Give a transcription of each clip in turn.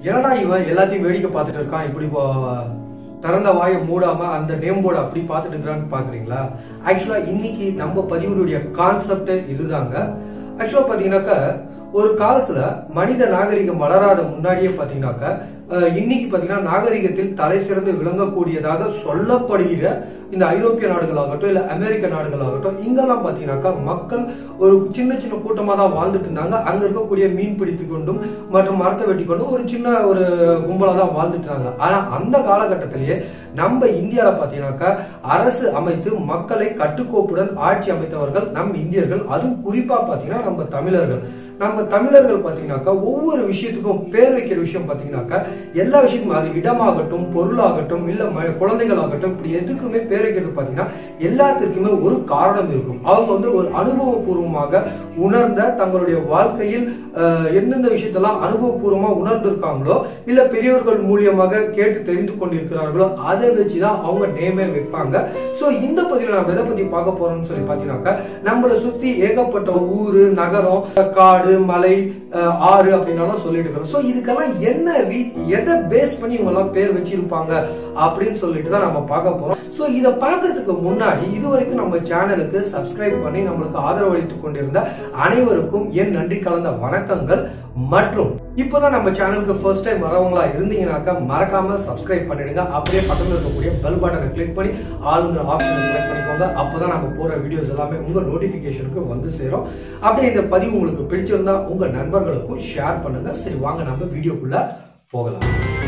என்னடா இவன் எல்லாத்தையும் வேடிக்கை பார்த்துட்டு இருக்கான் இப்படி போ- திறந்த வாயை மூடாம அந்த நேம் போர்டு அப்படி பார்த்துட்டு இருக்கிறான்னு பாக்குறீங்களா ஆக்சுவலா இன்னைக்கு நம்ம பதிவுடைய கான்செப்ட் இதுதாங்க ஆக்சுவலா பாத்தீங்கன்னாக்கா ஒரு காலத்துல மனித நாகரிகம் வளராத முன்னாடியே பாத்தீங்கன்னாக்கா அஹ், இன்னைக்கு பாத்தீங்கன்னா நாகரிகத்தில் தலை சிறந்து விளங்கக்கூடியதாக சொல்லப்படுகிற இந்த ஐரோப்பிய நாடுகளாகட்டும் இல்ல அமெரிக்க நாடுகளாகட்டும் இங்கெல்லாம் பாத்தீங்கன்னாக்கா மக்கள் ஒரு சின்ன சின்ன கூட்டமா தான் வாழ்ந்துட்டு இருந்தாங்க அங்க இருக்கக்கூடிய மீன் பிடித்து கொண்டும் மற்றும் மரத்தை வெட்டி கொண்டும் ஒரு சின்ன ஒரு கும்பலா தான் வாழ்ந்துட்டு இருந்தாங்க ஆனா அந்த காலகட்டத்திலேயே நம்ம இந்தியால பாத்தீங்கன்னாக்கா அரசு அமைத்து மக்களை கட்டுக்கோப்புடன் ஆட்சி அமைத்தவர்கள் நம் இந்தியர்கள் அதுவும் குறிப்பா பாத்தீங்கன்னா நம்ம தமிழர்கள் நம்ம தமிழர்கள் பாத்தீங்கன்னாக்கா ஒவ்வொரு விஷயத்துக்கும் பேர் வைக்கிற விஷயம் பாத்தீங்கன்னாக்கா எல்லா விஷயத்துக்கும் அது இடமாகட்டும் பொருளாகட்டும் இல்ல ம- குழந்தைகளாகட்டும் இப்படி எதுக்குமே பேர் வைக்கிறது பாத்தீங்கன்னா எல்லாத்திற்குமே ஒரு காரணம் இருக்கும் அவங்க வந்து ஒரு அனுபவபூர்வமாக உணர்ந்த தங்களுடைய வாழ்க்கையில் அஹ், எந்தெந்த விஷயத்தெல்லாம் அனுபவபூர்வமா உணர்ந்திருக்காங்களோ இல்ல பெரியவர்கள் மூலியமாக கேட்டு தெரிந்து கொண்டிருக்கிறார்களோ அதை வச்சுதான் அவங்க நேமே வைப்பாங்க சோ இந்த பதிவுல நம்ம எதை பத்தி பார்க்க போறோம்னு சொல்லி பாத்தீங்கன்னாக்கா நம்மளை சுத்தி ஏகப்பட்ட ஊரு நகரம் காடு மலை அஹ், ஆறு அப்படின்னாலும் சொல்லிட்டு இருக்கிறோம் சோ இதுக்கெல்லாம் என்ன ரீ- எதை பேஸ் பண்ணி இவங்க எல்லாம் பேர் வச்சிருப்பாங்க அப்படின்னு சொல்லிட்டு தான் நம்ம பார்க்க போறோம் சோ இத பார்க்கறதுக்கு முன்னாடி இதுவரைக்கும் நம்ம சேனலுக்கு சப்ஸ்கிரைப் பண்ணி நம்மளுக்கு ஆதரவு அளித்துக் கொண்டிருந்த அனைவருக்கும் என் நன்றி கலந்த வணக்கங்கள் மற்றும் இப்போதான் நம்ம சேனலுக்கு ஃபர்ஸ்ட் டைம் வரவங்களா இருந்தீங்கன்னாக்கா மறக்காம சப்ஸ்கிரைப் பண்ணிடுங்க அப்படியே பக்கத்துல இருக்கக்கூடிய பெல் பட்டனை கிளிக் பண்ணி ஆளுங்கிற ஆப்ஷனை செலக்ட் பண்ணிக்கோங்க அப்பதான் நம்ம போற வீடியோஸ் எல்லாமே உங்க நோட்டிபிகேஷனுக்கு வந்து சேரும் அப்படியே இந்த பதிவு உங்களுக்கு பிடிச்சிருந்தா உங்க நண்பர்களுக்கும் ஷேர் பண்ணுங்க சரி வாங்க நம்ம வீடியோக்குள்ள போகலாம்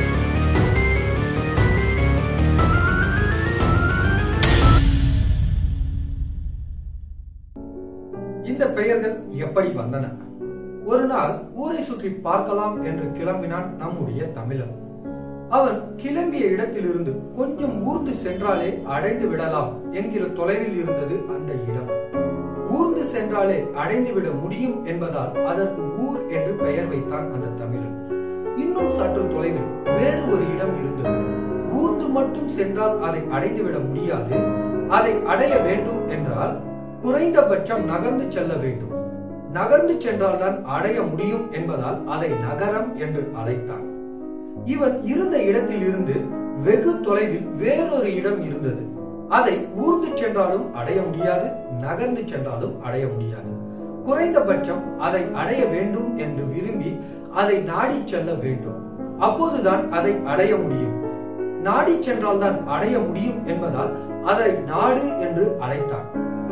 இந்த பெயர்கள் எப்படி வந்தன ஒரு நாள் ஊரை சுற்றி பார்க்கலாம் என்று கிளம்பினான் நம்முடைய தமிழன் அவன் கிளம்பிய இடத்திலிருந்து கொஞ்சம் ஊர்ந்து சென்றாலே அடைந்து விடலாம் என்கிற தொலைவில் இருந்தது அந்த இடம் ஊர்ந்து சென்றாலே அடைந்து விட முடியும் என்பதால் அதற்கு ஊர் என்று பெயர் வைத்தான் அந்த தமிழன் இன்னும் சற்று தொலைவில் வேறு ஒரு இடம் இருந்தது ஊர்ந்து மட்டும் சென்றால் அதை அடைந்து விட முடியாது அதை அடைய வேண்டும் என்றால் குறைந்தபட்சம் நகர்ந்து செல்ல வேண்டும் நகர்ந்து சென்றால்தான் அடைய முடியும் என்பதால் அதை நகரம் என்று அழைத்தான் இவன் இருந்த இடத்தில் இருந்து வெகு தொலைவில் வேறொரு இடம் இருந்தது அதை ஊர்ந்து சென்றாலும் அடைய முடியாது நகர்ந்து சென்றாலும் அடைய முடியாது குறைந்தபட்சம் அதை அடைய வேண்டும் என்று விரும்பி அதை நாடி செல்ல வேண்டும் அப்போதுதான் அதை அடைய முடியும் நாடி சென்றால்தான் அடைய முடியும் என்பதால் அதை நாடு என்று அழைத்தான்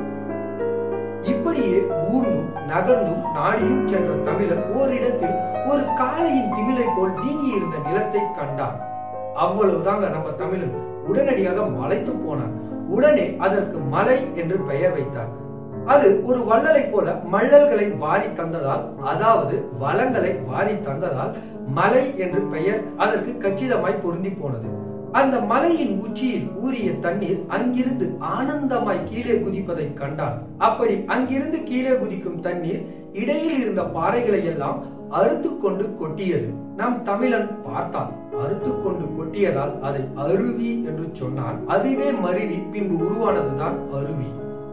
இப்படியே ஊர்ந்தும் நகர்ந்தும் நாடியும் சென்ற தமிழன் ஓரிடத்தில் ஒரு காளையின் திமிலை போல் வீங்கி இருந்த நிலத்தை கண்டான் அவ்வளவுதாங்க நம்ம தமிழன் உடனடியாக மலைத்து போனான் உடனே அதற்கு மலை என்று பெயர் வைத்தார் அது ஒரு வள்ளலை போல மள்ளல்களை வாரி தந்ததால் அதாவது வளங்களை வாரி தந்ததால் மலை என்று பெயர் அதற்கு கச்சிதமாய் பொருந்தி போனது அந்த மலையின் உச்சியில் ஊறிய தண்ணீர் அங்கிருந்து ஆனந்தமாய் கீழே குதிப்பதை கண்டான் அப்படி அங்கிருந்து கீழே குதிக்கும் தண்ணீர் இடையில் இருந்த பாறைகளை எல்லாம் அறுத்து கொண்டு கொட்டியது நம் தமிழன் பார்த்தான் அறுத்து கொண்டு கொட்டியதால் அதை அருவி என்று சொன்னான் அதுவே மருவி பின்பு உருவானதுதான் அருவி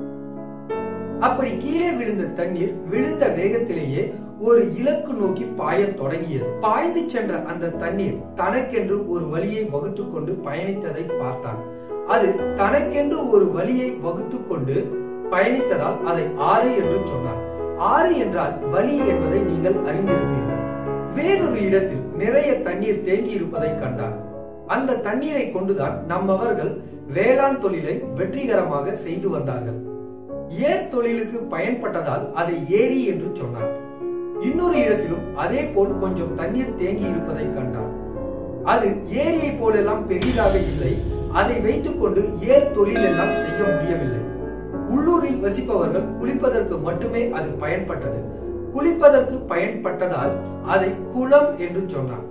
அப்படி கீழே விழுந்த தண்ணீர் விழுந்த வேகத்திலேயே ஒரு இலக்கு நோக்கி பாயத் தொடங்கியது பாய்ந்து சென்ற அந்த தண்ணீர் தனக்கென்று ஒரு வழியை வகுத்து கொண்டு பயணித்ததை பார்த்தான் அது தனக்கென்று ஒரு வழியை வகுத்து கொண்டு பயணித்ததால் அதை ஆறு என்று சொன்னான் ஆறு என்றால் வழி என்பதை நீங்கள் அறிந்திருப்பீர்கள் வேறொரு இடத்தில் நிறைய தண்ணீர் தேங்கி இருப்பதை கண்டார் அந்த தண்ணீரை கொண்டுதான் நம்மவர்கள் வேளாண் தொழிலை வெற்றிகரமாக செய்து வந்தார்கள் ஏர் தொழிலுக்கு பயன்பட்டதால் அதை ஏரி என்று சொன்னார் இன்னொரு இடத்திலும் அதே போல் கொஞ்சம் தண்ணீர் தேங்கி இருப்பதை கண்டார் அது ஏரியை போலெல்லாம் பெரிதாக இல்லை அதை வைத்துக்கொண்டு ஏர் தொழில் எல்லாம் செய்ய முடியவில்லை உள்ளூரில் வசிப்பவர்கள் குளிப்பதற்கு மட்டுமே அது பயன்பட்டது குளிப்பதற்கு பயன்பட்டதால் அதை குளம் என்று சொன்னார்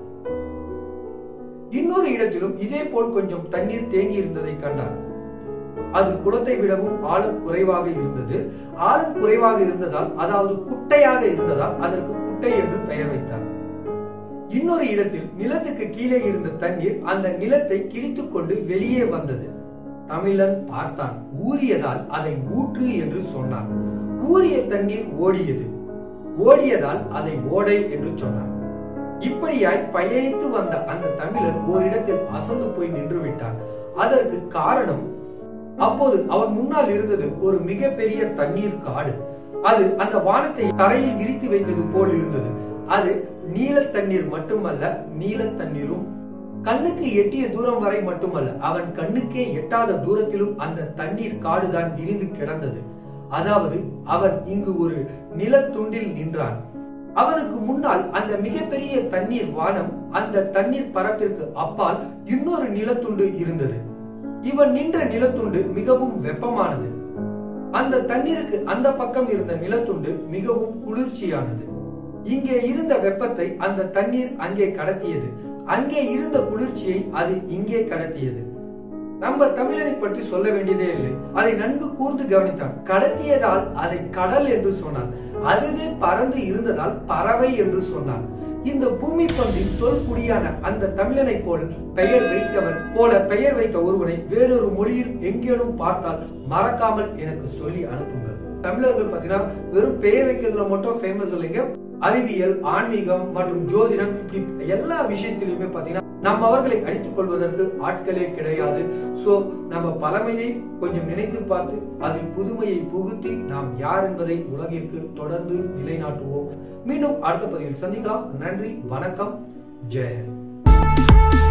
இன்னொரு இடத்திலும் இதே போல் கொஞ்சம் தண்ணீர் தேங்கி இருந்ததை கண்டார் அது குளத்தை விடவும் ஆழம் குறைவாக இருந்தது ஆழம் குறைவாக இருந்ததால் அதாவது குட்டையாக இருந்ததால் அதற்கு குட்டை என்று பெயர் வைத்தார் இன்னொரு இடத்தில் நிலத்துக்கு கீழே இருந்த தண்ணீர் அந்த நிலத்தை கிழித்துக் கொண்டு வெளியே வந்தது தமிழன் பார்த்தான் ஊறியதால் அதை ஊற்று என்று சொன்னான் ஊறிய தண்ணீர் ஓடியது ஓடியதால் அதை ஓடை என்று சொன்னான் இப்படியாய் பயணித்து வந்த அந்த தமிழன் ஓரிடத்தில் அசந்து போய் நின்று விட்டான் அதற்கு காரணம் அப்போது அவன் முன்னால் இருந்தது ஒரு மிகப்பெரிய தண்ணீர் காடு அது அந்த வானத்தை தரையில் விரித்து வைத்தது போல் இருந்தது அது நீல தண்ணீர் மட்டுமல்ல நீல தண்ணீரும் கண்ணுக்கு எட்டிய தூரம் வரை மட்டுமல்ல அவன் கண்ணுக்கே எட்டாத தூரத்திலும் அந்த தண்ணீர் காடுதான் விரிந்து கிடந்தது அதாவது அவன் இங்கு ஒரு நிலத்துண்டில் நின்றான் அவனுக்கு முன்னால் அந்த மிகப்பெரிய தண்ணீர் வானம் அந்த தண்ணீர் பரப்பிற்கு அப்பால் இன்னொரு நிலத்துண்டு இருந்தது இவன் நின்ற நிலத்துண்டு மிகவும் வெப்பமானது அந்த தண்ணீருக்கு அந்த பக்கம் இருந்த நிலத்துண்டு மிகவும் குளிர்ச்சியானது இங்கே இருந்த வெப்பத்தை அந்த தண்ணீர் அங்கே கடத்தியது அங்கே இருந்த குளிர்ச்சியை அது இங்கே கடத்தியது நம்ம தமிழனை பற்றி சொல்ல வேண்டியதே இல்லை அதை நன்கு கூர்ந்து கவனித்தான் கடத்தியதால் அதை கடல் என்று சொன்னான் அதுவே பறந்து இருந்ததால் பறவை என்று சொன்னான் இந்த பூமி பந்தின் தொல்குடியான அந்த தமிழனை போல் பெயர் வைத்தவன் போல பெயர் வைத்த ஒருவனை வேறொரு மொழியில் எங்கேனும் பார்த்தால் மறக்காமல் எனக்கு சொல்லி அனுப்புங்கள் தமிழர்கள் பாத்தீங்கன்னா வெறும் பெயர் வைக்கிறதுல மட்டும் ஃபேமஸ் இல்லைங்க அறிவியல் ஆன்மீகம் மற்றும் ஜோதிடம் இப்படி எல்லா விஷயத்திலுமே பாத்தீங்கன்னா நம்ம அவர்களை அடித்துக் கொள்வதற்கு ஆட்களே கிடையாது சோ நம்ம பழமையை கொஞ்சம் நினைத்து பார்த்து அதில் புதுமையை புகுத்தி நாம் யார் என்பதை உலகிற்கு தொடர்ந்து நிலைநாட்டுவோம் மீண்டும் அடுத்த பதிவில் சந்திக்கலாம் நன்றி வணக்கம் ஜெய